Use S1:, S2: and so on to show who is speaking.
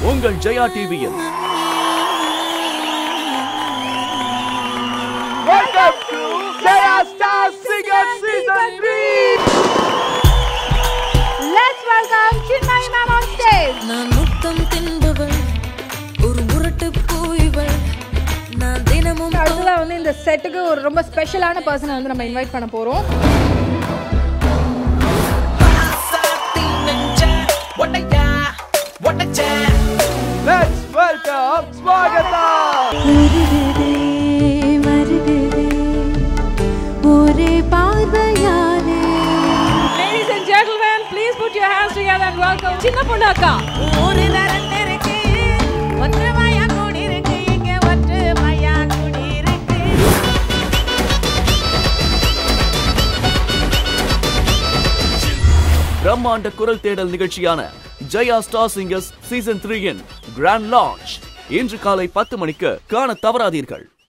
S1: உங்கள் ஜெயா டிவியில்
S2: Welcome to Jaya Star Singer Season 3!
S3: Let's welcome Chinmay ma'am on stage.
S4: நான் முத்தம் தின்பவள் ஒரு முரட்டு பூய்வள் நான் தினமும்
S3: அடுத்ததா வந்து இந்த செட்டுக்கு ஒரு ரொம்ப ஸ்பெஷலான பர்சனை வந்து நம்ம இன்வைட் பண்ண போறோம்
S2: Let's welcome Swagata!
S4: ஒரே பார்வையாலே
S3: Ladies and gentlemen, please put your hands together and welcome சின்ன பொண்ணு அக்கா
S4: ஒரு தரன் இருக்கு ஒற்று மாயா கூடி இருக்கு இங்க ஒற்று மாயா கூடி இருக்கு
S1: பிரம்மாண்ட குரல் தேடல் நிகழ்ச்சியான ஜெயா ஸ்டார் சிங்கர்ஸ் சீசன் த்ரீயின் கிராண்ட் லான்ச் இன்று காலை பத்து மணிக்கு காண தவறாதீர்கள்